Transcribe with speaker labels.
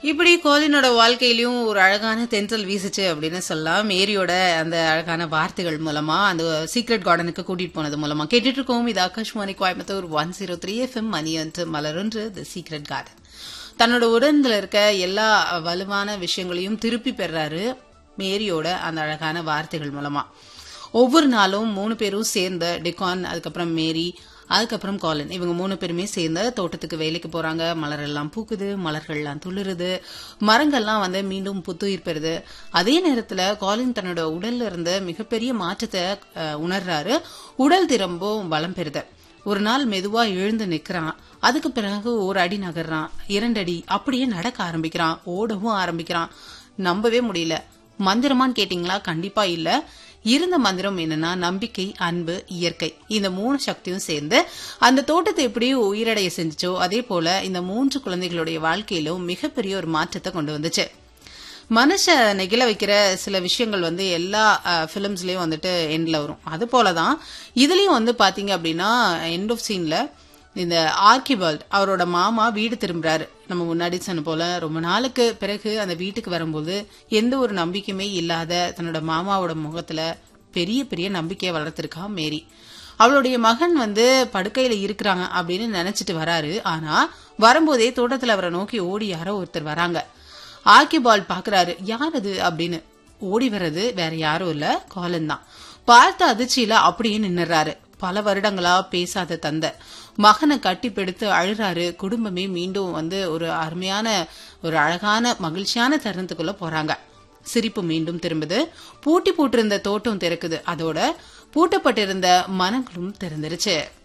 Speaker 1: இப்படி கோலினோட வாழ்க்கையிலயும் ஒரு அழகான தென்றல் வீசுச்சு அப்படின்னு சொல்லலாம் மேரியோட அந்த அழகான வார்த்தைகள் மூலமா அந்த சீக்ரெட் கார்டனுக்கு கூட்டிட்டு போனது மூலமா கேட்டுட்டு இருக்கோம் இது Akashvani Coimbatore one zero three FM மணி அன்று மலரொன்று தி சீக்ரெட் கார்டன் தன்னோட உடன்ல இருக்க எல்லா வலுவான விஷயங்களையும் திருப்பி பெறாரு மேரியோட அந்த அழகான வார்த்தைகள் மூலமா ஒவ்வொரு நாளும் மூணு பேரும் சேர்ந்து டிகான் அதுக்கப்புறம் மேரி அதுக்கப்புறம் காலன் இவங்க மூணு பேருமே சேர்ந்து தோட்டத்துக்கு வேலைக்கு போறாங்க மலர் எல்லாம் பூக்குது மலர்கள்லாம் துளிருது மரங்கள்லாம் வந்து மீண்டும் புத்துயிர் பெறுது அதே நேரத்துல காலின் தன்னோட உடல்ல இருந்த மிகப்பெரிய மாற்றத்தை அஹ், உணர்றாரு உடல் திரும்பவும் பலம் பெறுது ஒரு நாள் மெதுவா எழுந்து நிக்கிறான் அதுக்கு பிறகு ஒரு அடி நகர்றான் இரண்டு அடி அப்படியே நடக்க ஆரம்பிக்கிறான் ஓடவும் ஆரம்பிக்கிறான் நம்பவே முடியல மந்திரமான்னு கேட்டீங்களா கண்டிப்பா இல்ல இருந்த மந்திரம் என்னன்னா நம்பிக்கை அன்பு இயற்கை இந்த மூணு சக்தியும் சேர்ந்து அந்த தோட்டத்தை எப்படி உயிரடைய செஞ்சுச்சோ அதே போல இந்த மூன்று குழந்தைகளுடைய வாழ்க்கையிலும் மிகப்பெரிய ஒரு மாற்றத்தை கொண்டு வந்துச்சு மனுஷ நெகிழ வைக்கிற சில விஷயங்கள் வந்து எல்லா பிலிம்ஸ்லயும் வந்துட்டு எண்ட்ல வரும் அது போலதான் இதுலயும் வந்து பாத்தீங்க அப்படின்னா எண்ட் ஆஃப் சீன்ல இந்த ஆர்கிபால்ட் அவரோட மாமா வீடு திரும்புறாரு நம்ம முன்னாடி சொன்ன போல ரொம்ப நாளுக்கு பிறகு அந்த வீட்டுக்கு வரும்போது எந்த ஒரு நம்பிக்கையுமே இல்லாத தன்னோட மாமாவோட முகத்துல பெரிய பெரிய நம்பிக்கையை வளர்த்திருக்கா மேரி அவளுடைய மகன் வந்து படுக்கையில இருக்கிறாங்க அப்படின்னு நினைச்சிட்டு வராரு ஆனா வரும்போதே தோட்டத்துல அவரை நோக்கி ஓடி யாரோ ஒருத்தர் வராங்க ஆர்கிபால் பாக்குறாரு யார் அது அப்படின்னு ஓடி வர்றது வேற யாரும் இல்ல காலன் தான் பார்த்த அதிர்ச்சியில அப்படியே நின்னுறாரு பல வருடங்களா பேசாத தந்தை மகனை கட்டி பிடித்து அழுறாரு குடும்பமே மீண்டும் வந்து ஒரு அருமையான ஒரு அழகான மகிழ்ச்சியான தருணத்துக்குள்ள போறாங்க சிரிப்பு மீண்டும் திரும்புது பூட்டி போட்டிருந்த தோட்டம் திறக்குது அதோட பூட்டப்பட்டிருந்த மனங்களும் திறந்துருச்சு